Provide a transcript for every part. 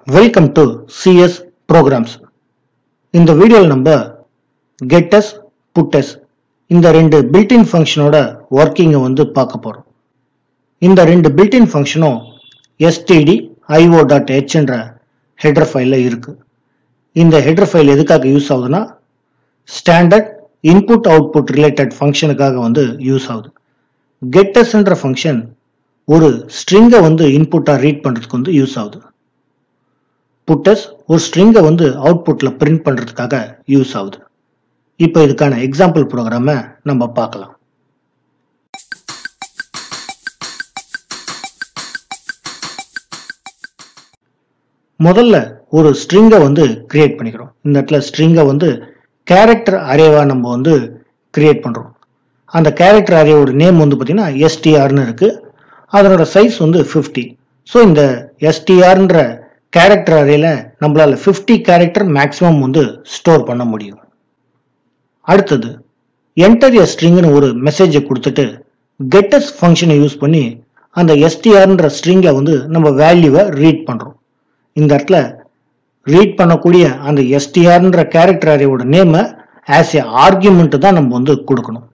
welcome to CS programs இந்த வீடியோவில் நம்ம கெட்டஸ் புட்டஸ் இந்த ரெண்டு பில்டின் ஃபங்க்ஷனோட ஒர்க்கிங்கை வந்து பார்க்க போகிறோம் இந்த ரெண்டு பில்டின் ஃபங்க்ஷனும் எஸ்டிடி ஐஓ டாட் ஹெச்ன்ற ஹெடர் ஃபைலில் இருக்குது இந்த ஹெடர் ஃபைல் எதுக்காக யூஸ் ஆகுதுன்னா ஸ்டாண்டர்ட் இன்புட் அவுட்புட் ரிலேட்டட் ஃபங்க்ஷனுக்காக வந்து யூஸ் ஆகுது கெட்டஸ்ன்ற ஃபங்க்ஷன் ஒரு ஸ்ட்ரிங்கை வந்து இன்புட்டாக ரீட் பண்ணுறதுக்கு வந்து யூஸ் ஆகுது புட்டஸ் ஒரு ஸ்ட்ரிங்கை வந்து அவுட்புட்டில் பிரிண்ட் பண்ணுறதுக்காக யூஸ் ஆகுது இப்போ இதுக்கான எக்ஸாம்பிள் ப்ரோக்ராமை நம்ம பார்க்கலாம் முதல்ல ஒரு ஸ்ட்ரிங்கை வந்து கிரியேட் பண்ணிக்கிறோம் இந்த இடத்துல ஸ்ட்ரிங்கை வந்து கேரக்டர் அரேவா நம்ம வந்து கிரியேட் பண்ணுறோம் அந்த கேரக்டர் அரேவோட நேம் வந்து பார்த்தீங்கன்னா எஸ்டிஆர்னு இருக்கு அதனோட சைஸ் வந்து ஃபிஃப்டி ஸோ இந்த எஸ்டிஆர்ன்ற கேரக்டர் அரேல நம்மளால ஃபிஃப்டி கேரக்டர் மேக்ஸிமம் வந்து ஸ்டோர் பண்ண முடியும் அடுத்தது என்டர் எ ஸ்ட்ரிங்னு ஒரு மெசேஜை கொடுத்துட்டு கெட்டஸ் ஃபங்க்ஷனை யூஸ் பண்ணி அந்த எஸ்டிஆர்ன்ற ஸ்ட்ரிங்கில் வந்து நம்ம வேல்யூவை ரீட் பண்ணுறோம் இந்த இடத்துல ரீட் பண்ணக்கூடிய அந்த எஸ்டிஆர்ன்ற கேரக்டர் அரேவோட நேமை ஆஸ் ஏ ஆர்கியூமெண்ட் தான் நம்ம வந்து கொடுக்கணும்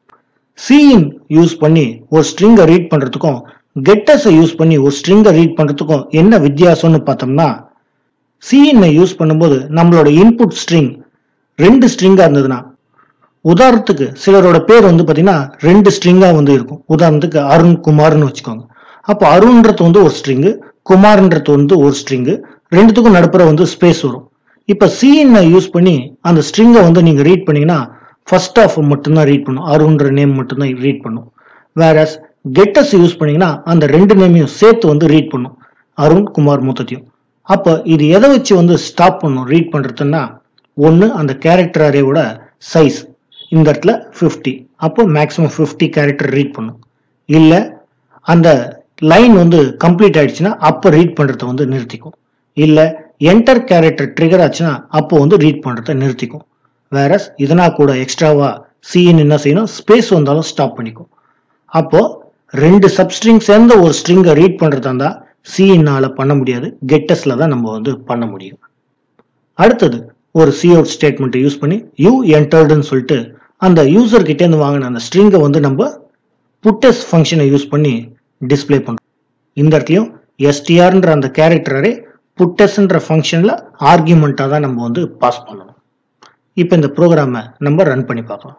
சிஇன் யூஸ் பண்ணி ஒரு ஸ்ட்ரிங்கை ரீட் பண்ணுறதுக்கும் கெட்டஸை யூஸ் பண்ணி ஒரு ஸ்ட்ரிங்கை ரீட் பண்ணுறதுக்கும் என்ன வித்தியாசம்னு பார்த்தோம்னா சிஇன்னை யூஸ் பண்ணும்போது நம்மளோட இன்புட் ஸ்ட்ரிங் ரெண்டு ஸ்ட்ரிங்காக இருந்ததுன்னா உதாரணத்துக்கு சிலரோட பேர் வந்து பார்த்தீங்கன்னா ரெண்டு ஸ்ட்ரிங்காக வந்து இருக்கும் உதாரணத்துக்கு அருண் குமார்னு வச்சுக்கோங்க அப்போ அருண்ன்றது வந்து ஒரு ஸ்ட்ரிங்கு குமார்ன்றது வந்து ஒரு ஸ்ட்ரிங்கு ரெண்டுத்துக்கும் நடுப்புற வந்து ஸ்பேஸ் வரும் இப்போ சிஇன்னை யூஸ் பண்ணி அந்த ஸ்ட்ரிங்கை வந்து நீங்கள் ரீட் பண்ணீங்கன்னா ஃபர்ஸ்ட் ஆஃப் மட்டும்தான் ரீட் பண்ணும் அருண்ன்ற நேம் மட்டும்தான் ரீட் பண்ணும் வேறஸ் கெட்டஸ் யூஸ் பண்ணீங்கன்னா அந்த ரெண்டு நேமையும் சேர்த்து வந்து ரீட் பண்ணும் அருண் குமார் மொத்தத்தையும் அப்போ இது எதை வச்சு வந்து ஸ்டாப் பண்ணும் ரீட் பண்ணுறதுன்னா ஒன்று அந்த கேரக்டர் அரேவோட சைஸ் இந்த இடத்துல ஃபிஃப்டி அப்போ மேக்ஸிமம் ஃபிஃப்டி கேரக்டர் ரீட் பண்ணும் இல்லை அந்த லைன் வந்து கம்ப்ளீட் ஆயிடுச்சுன்னா அப்போ ரீட் பண்ணுறத வந்து நிறுத்திக்கும் இல்லை என்டர் கேரக்டர் ட்ரிகர் ஆச்சுன்னா அப்போ வந்து ரீட் பண்ணுறத நிறுத்திக்கும் வேற இதனா கூட எக்ஸ்ட்ராவா சிஇன் என்ன செய்யணும் ஸ்பேஸ் வந்தாலும் ஸ்டாப் பண்ணிக்கும் அப்போ ரெண்டு சப்ஸ்ட்ரிங் சேர்ந்த ஒரு ஸ்ட்ரிங்கை ரீட் பண்ணுறதா இருந்தால் சிஇன்னால பண்ண முடியாது கெட்டஸ்ல தான் நம்ம வந்து பண்ண முடியும் அடுத்தது ஒரு சி அவுட் ஸ்டேட்மெண்ட்டை யூஸ் பண்ணி யூ என்டர்டுன்னு சொல்லிட்டு அந்த யூசர் கிட்டேருந்து வாங்கின அந்த ஸ்ட்ரிங்கை வந்து நம்ம புட்டஸ் ஃபங்க்ஷனை யூஸ் பண்ணி டிஸ்பிளே பண்ணுறோம் இந்த இடத்துலையும் எஸ்டிஆர்ன்ற அந்த கேரக்டரே புட்டஸ்ன்ற ஃபங்க்ஷனில் ஆர்கியூமெண்ட்டாக தான் நம்ம வந்து பாஸ் பண்ணணும் இப்போ இந்த ப்ரோக்ராமை நம்ம ரன் பண்ணி பார்க்கலாம்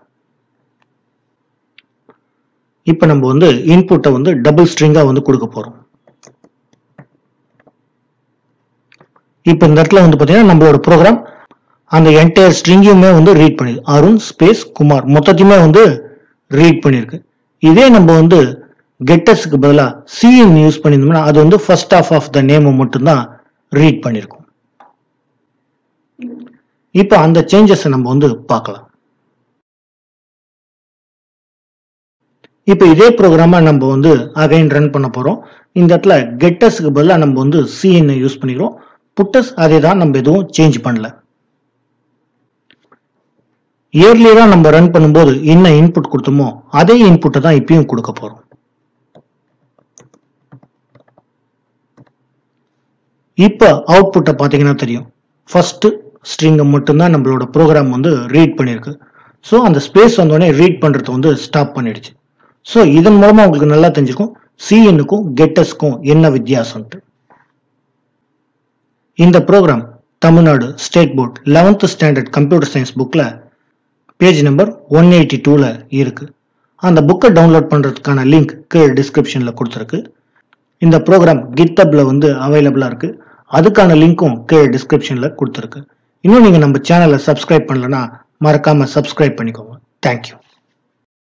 இப்போ நம்ம வந்து இன்புட்டை வந்து டபுள் ஸ்ட்ரிங்காக வந்து கொடுக்க போகிறோம் இப்போ இந்த இடத்துல வந்து பார்த்தீங்கன்னா நம்மளோட ப்ரோக்ராம் அந்த என்டையர் ஸ்ட்ரிங்கையுமே வந்து ரீட் பண்ணி அருண் ஸ்பேஸ் குமார் மொத்தத்தையுமே வந்து ரீட் பண்ணியிருக்கு இதே நம்ம வந்து கெட்டஸ்க்கு பதிலாக சிஎம் யூஸ் பண்ணியிருந்தோம்னா அது வந்து ஃபர்ஸ்ட் ஆஃப் ஆஃப் த நேமை மட்டும்தான் ரீட் பண்ணியிருக்கும் இப்போ அந்த சேஞ்சஸை நம்ம வந்து பார்க்கலாம் இப்போ இதே ப்ரோக்ராமை நம்ம வந்து அகைன் ரன் பண்ண போகிறோம் இந்த இடத்துல கெட்டஸ்க்கு பதிலாக நம்ம வந்து சிஎன் யூஸ் பண்ணிக்கிறோம் புட்டஸ் அதே தான் நம்ம எதுவும் சேஞ்ச் பண்ணல இயர்லியராக நம்ம ரன் பண்ணும்போது என்ன இன்புட் கொடுத்தோமோ அதே இன்புட்டை தான் இப்பயும் கொடுக்க போகிறோம் இப்போ அவுட்புட்டை பார்த்தீங்கன்னா தெரியும் ஃபர்ஸ்ட் ஸ்ட்ரிங்கை மட்டும்தான் நம்மளோட ப்ரோக்ராம் வந்து ரீட் பண்ணியிருக்கு ஸோ அந்த ஸ்பேஸ் வந்தோடனே ரீட் பண்ணுறத வந்து ஸ்டாப் பண்ணிடுச்சு ஸோ இதன் மூலமாக உங்களுக்கு நல்லா தெரிஞ்சிருக்கும் சிஎன்னுக்கும் கெட்டஸ்க்கும் என்ன வித்தியாசம்ட்டு இந்த program Tamil Nadu state board eleventh standard computer science புக்கில் பேஜ் நம்பர் ஒன் எயிட்டி டூவில் இருக்குது அந்த புக்கை டவுன்லோட் பண்ணுறதுக்கான லிங்க் கீழே டிஸ்கிரிப்ஷனில் கொடுத்துருக்கு இந்த ப்ரோக்ராம் கித்தப்பில் வந்து அவைலபிளாக இருக்குது அதுக்கான லிங்க்கும் கீழே டிஸ்கிரிப்ஷனில் கொடுத்துருக்கு இன்னும் நீங்கள் நம்ம சேனலை சப்ஸ்கிரைப் பண்ணலன்னா மறக்காமல் சப்ஸ்கிரைப் பண்ணிக்கோங்க தேங்க்யூ